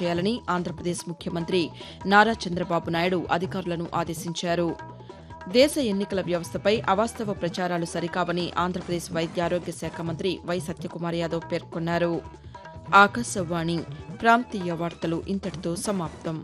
చేయాలని ఆంధ్రప్రదేశ్ ముఖ్యమంత్రి నారా చంద్రబాబు నాయుడు అధికారులను ఆదేశించారు దేశ ఎన్నికల వ్యవస్థపై అవాస్తవ ప్రచారాలు సరికావని ఆంధ్రప్రదేశ్ వైద్య ఆరోగ్య శాఖ మంత్రి వై సత్యకుమార్ యాదవ్ పేర్కొన్నారు ఆకాశవాణి ప్రాంతీయ వార్తలు ఇంతటితో సమాప్తం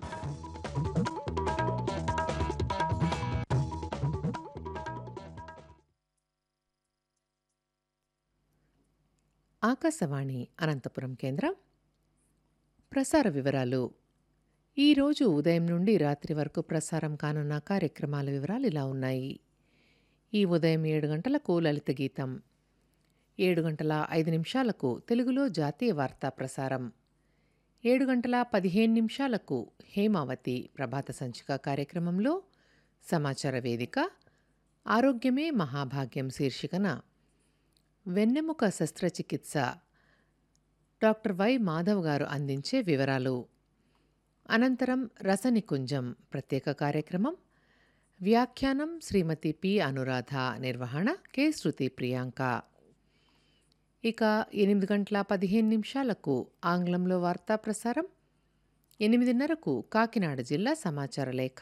ఆకాశవాణి అనంతపురం కేంద్రం ప్రసార వివరాలు ఈరోజు ఉదయం నుండి రాత్రి వరకు ప్రసారం కానున్న కార్యక్రమాల వివరాలు ఇలా ఉన్నాయి ఈ ఉదయం ఏడు గంటలకు లలిత గీతం ఏడు గంటల ఐదు నిమిషాలకు తెలుగులో జాతీయ వార్తా ప్రసారం ఏడు గంటల పదిహేను నిమిషాలకు హేమావతి ప్రభాత సంచిక కార్యక్రమంలో సమాచార వేదిక ఆరోగ్యమే మహాభాగ్యం శీర్షికన వెన్నెముక శస్త్రచికిత్స డాక్టర్ వై మాధవ్ గారు అందించే వివరాలు అనంతరం రసనికుంజం ప్రత్యేక కార్యక్రమం వ్యాఖ్యానం శ్రీమతి పి అనురాధ నిర్వహణ కె శృతి ప్రియాంక ఇక ఎనిమిది గంటల పదిహేను నిమిషాలకు ఆంగ్లంలో వార్తా ప్రసారం ఎనిమిదిన్నరకు కాకినాడ జిల్లా సమాచార లేఖ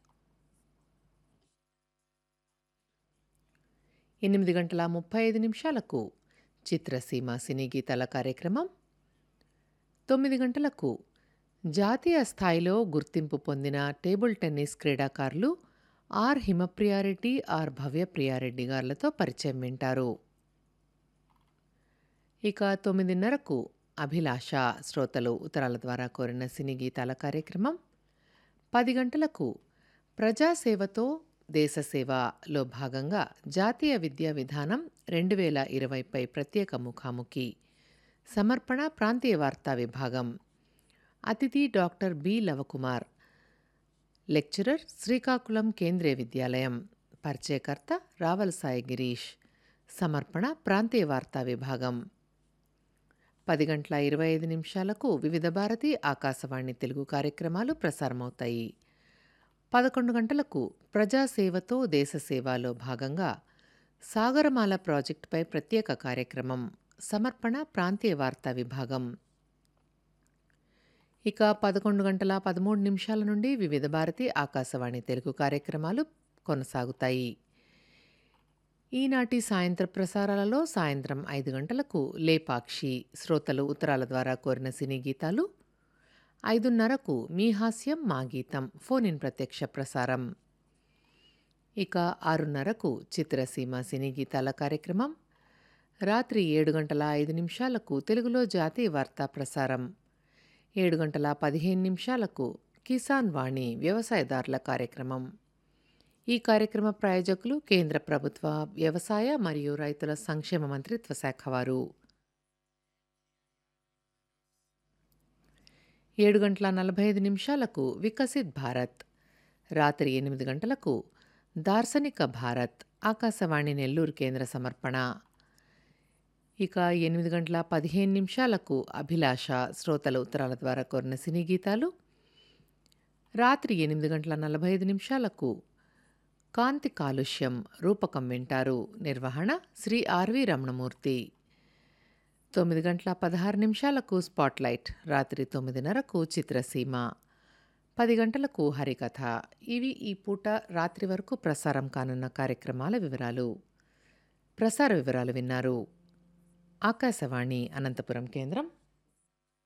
ఎనిమిది గంటల ముప్పై ఐదు నిమిషాలకు చిత్రసీమ సినీ గీతాల కార్యక్రమం తొమ్మిది గంటలకు జాతీయ స్థాయిలో గుర్తింపు పొందిన టేబుల్ టెన్నిస్ క్రీడాకారులు ఆర్ హిమప్రియారెడ్డి ఆర్ భవ్యప్రియారెడ్డి గారులతో పరిచయం వింటారు ఇక తొమ్మిదిన్నరకు అభిలాష శ్రోతలు ఉత్తరాల ద్వారా కోరిన సినీ గీతాల కార్యక్రమం పది గంటలకు ప్రజాసేవతో దేశసేవలో భాగంగా జాతీయ విద్యా విధానం రెండు వేల ఇరవైపై ప్రత్యేక ముఖాముఖి సమర్పణ ప్రాంతీయ వార్తా విభాగం అతిథి డాక్టర్ బి లవకుమార్ లెక్చరర్ శ్రీకాకుళం కేంద్రీయ విద్యాలయం పరిచయకర్త రావలసాయి గిరీష్ సమర్పణ ప్రాంతీయ వార్తా విభాగం పది గంటల ఇరవై ఐదు నిమిషాలకు వివిధ భారతి ఆకాశవాణి తెలుగు కార్యక్రమాలు ప్రసారమవుతాయి పదకొండు గంటలకు ప్రజాసేవతో దేశసేవలో భాగంగా సాగరమాల ప్రాజెక్టుపై ప్రత్యేక కార్యక్రమం సమర్పణ ప్రాంతీయ వార్తా విభాగం ఇక పదకొండు గంటల పదమూడు నిమిషాల నుండి వివిధ భారతి ఆకాశవాణి తెలుగు కార్యక్రమాలు కొనసాగుతాయి ఈనాటి సాయంత్ర ప్రసారాలలో సాయంత్రం ఐదు గంటలకు లేపాక్షి శ్రోతలు ఉత్తరాల ద్వారా కోరిన సినీ గీతాలు ఐదున్నరకు మీ హాస్యం మా గీతం ఫోన్ ఇన్ ప్రత్యక్ష ప్రసారం ఇక ఆరున్నరకు చిత్రసీమ సినీ గీతాల కార్యక్రమం రాత్రి ఏడు గంటల ఐదు నిమిషాలకు తెలుగులో జాతీయ వార్తా ప్రసారం ఏడు గంటల పదిహేను నిమిషాలకు కిసాన్ వాణి వ్యవసాయదారుల కార్యక్రమం ఈ కార్యక్రమ ప్రాయోజకులు కేంద్ర ప్రభుత్వ వ్యవసాయ మరియు రైతుల సంక్షేమ మంత్రిత్వ శాఖ వారు ఏడు గంటల నలభై ఐదు నిమిషాలకు వికసిత్ భారత్ రాత్రి ఎనిమిది గంటలకు దార్శనిక భారత్ ఆకాశవాణి నెల్లూరు కేంద్ర సమర్పణ ఇక ఎనిమిది గంటల పదిహేను నిమిషాలకు అభిలాష శ్రోతల ఉత్తరాల ద్వారా కోరిన సినీ గీతాలు రాత్రి ఎనిమిది గంటల నలభై ఐదు నిమిషాలకు కాంతి కాలుష్యం రూపకం వింటారు నిర్వహణ శ్రీ ఆర్వి రమణమూర్తి తొమ్మిది గంటల పదహారు నిమిషాలకు స్పాట్లైట్ రాత్రి తొమ్మిదిన్నరకు చిత్రసీమ పది గంటలకు హరికథ ఇవి ఈ పూట రాత్రి వరకు ప్రసారం కానున్న కార్యక్రమాల వివరాలు ప్రసార వివరాలు విన్నారు ఆకాశవాణి అనంతపురం కేంద్రం